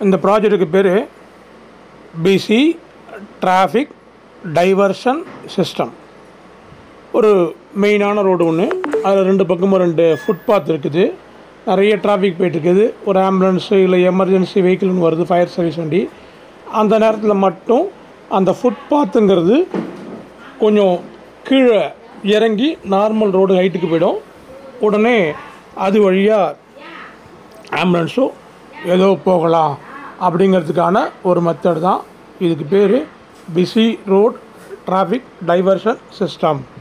இந்த ப்ராஜெக்ட்டுக்கு பேர் PC traffic diversion system ஒரு மெயினான ரோடு ஒன்று அதில் ரெண்டு பக்கமும் ரெண்டு ஃபுட்பாத் இருக்குது நிறைய டிராஃபிக் போயிட்டுருக்குது ஒரு ஆம்புலன்ஸு இல்லை எமர்ஜென்சி வெஹிக்கிள்னு வருது ஃபயர் சர்வீஸ் வண்டி அந்த நேரத்தில் மட்டும் அந்த ஃபுட்பாத்துங்கிறது கொஞ்சம் கீழே இறங்கி நார்மல் ரோடு ஹைட்டுக்கு போயிடும் உடனே அது வழியாக ஆம்புலன்ஸோ ஏதோ போகலாம் அப்படிங்கிறதுக்கான ஒரு மெத்தட் தான் இதுக்கு பேர் busy road traffic diversion system